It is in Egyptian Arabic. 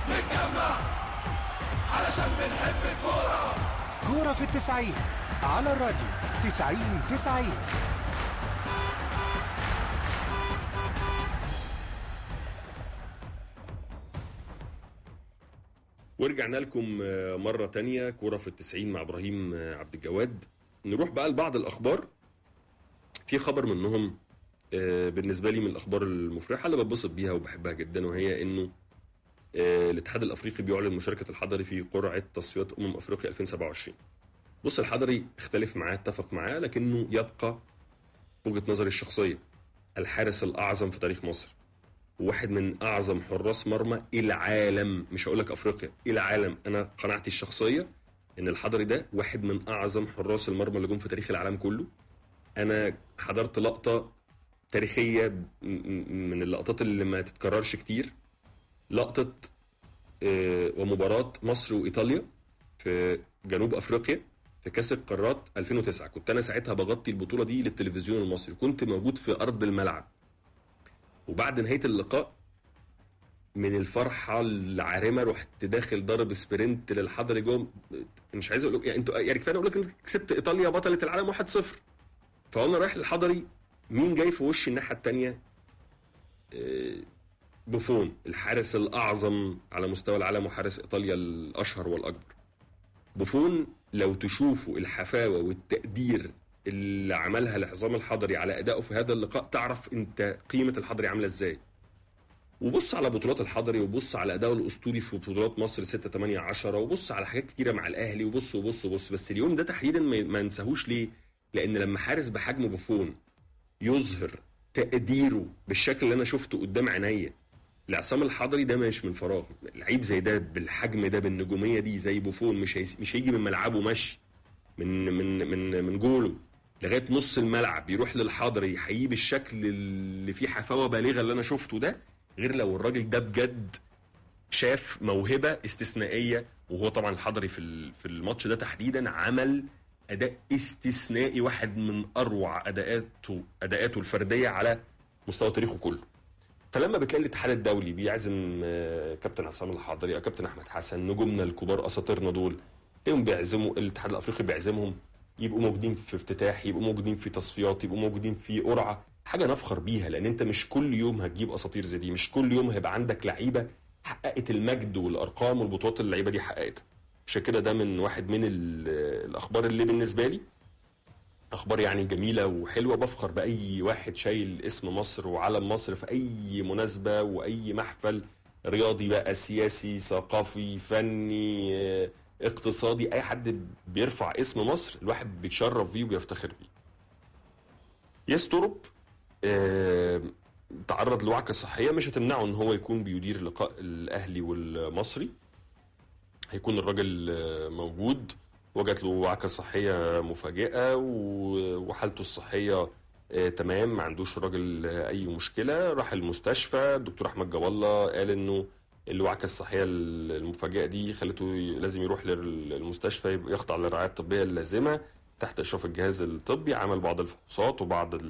نتجمع علشان بنحب الكورة كورة في التسعين على الراديو تسعين تسعين ورجعنا لكم آه، مرة تانية كورة في التسعين مع إبراهيم آه، عبد الجواد نروح بقى لبعض الأخبار في خبر منهم آه، بالنسبة لي من الأخبار المفرحة اللي بتبسط بيها وبحبها جدا وهي إنه آه، الاتحاد الأفريقي بيعلن مشاركة الحضري في قرعة تصفيات أمم أفريقيا 2027 بص الحضري اختلف معاه اتفق معاه لكنه يبقى وجهة نظري الشخصية الحارس الأعظم في تاريخ مصر واحد من اعظم حراس مرمى العالم مش هقول لك افريقيا العالم انا قناعتي الشخصيه ان الحضري ده واحد من اعظم حراس المرمى اللي جم في تاريخ العالم كله انا حضرت لقطه تاريخيه م- م- من اللقطات اللي ما تتكررش كتير لقطه آه، ومباراه مصر وايطاليا في جنوب افريقيا في كاس القارات 2009 كنت انا ساعتها بغطي البطوله دي للتلفزيون المصري كنت موجود في ارض الملعب وبعد نهايه اللقاء من الفرحه العارمه رحت داخل ضارب سبرنت للحضري جوه مش عايز اقول لك يعني انتوا يعني كفايه اقول لك انك كسبت ايطاليا بطله العالم 1-0 فانا رايح للحضري مين جاي في وشي الناحيه الثانيه بوفون الحارس الاعظم على مستوى العالم وحارس ايطاليا الاشهر والاكبر بوفون لو تشوفوا الحفاوه والتقدير اللي عملها العظام الحضري على ادائه في هذا اللقاء تعرف انت قيمه الحضري عامله ازاي وبص على بطولات الحضري وبص على اداؤه الاسطوري في بطولات مصر 6 8 10 وبص على حاجات كتيره مع الاهلي وبص وبص وبص بس اليوم ده تحديدا ما ما ننساهوش ليه؟ لان لما حارس بحجم بوفون يظهر تقديره بالشكل اللي انا شفته قدام عينيا لعصام الحضري ده مش من فراغ لعيب زي ده بالحجم ده بالنجوميه دي زي بوفون مش هيس... مش هيجي من ملعبه مشي من من من من جوله لغايه نص الملعب يروح للحضري يحييه بالشكل اللي فيه حفاوه بالغه اللي انا شفته ده غير لو الراجل ده بجد شاف موهبه استثنائيه وهو طبعا الحضري في ال- في الماتش ده تحديدا عمل اداء استثنائي واحد من اروع اداءاته اداءاته الفرديه على مستوى تاريخه كله فلما بتلاقي الاتحاد الدولي بيعزم آه، كابتن عصام الحضري او كابتن احمد حسن نجومنا الكبار اساطيرنا دول تلاقيهم بيعزموا الاتحاد الافريقي بيعزمهم يبقوا موجودين في افتتاح يبقوا موجودين في تصفيات يبقوا موجودين في قرعه حاجه نفخر بيها لان انت مش كل يوم هتجيب اساطير زي دي مش كل يوم هيبقى عندك لعيبه حققت المجد والارقام والبطولات اللي اللعيبه دي حققتها عشان كده ده من واحد من ال- الاخبار اللي بالنسبه لي اخبار يعني جميله وحلوه بفخر باي واحد شايل اسم مصر وعلم مصر في اي مناسبه واي محفل رياضي بقى سياسي ثقافي فني آه، اقتصادي اي حد بيرفع اسم مصر الواحد بيتشرف بيه وبيفتخر بيه ياس تورب آه، تعرض لوعكه صحيه مش هتمنعه ان هو يكون بيدير لقاء الاهلي والمصري هيكون الراجل آه، موجود وجات له وعكه صحيه مفاجئه و- وحالته الصحيه آه، تمام ما عندوش الراجل آه، اي مشكله راح المستشفى الدكتور احمد جاب الله قال انه الوعكه الصحيه المفاجئه دي خلته ي- لازم يروح للمستشفى يبقى يخضع للرعايه الطبيه اللازمه تحت اشراف الجهاز الطبي عمل بعض الفحوصات وبعض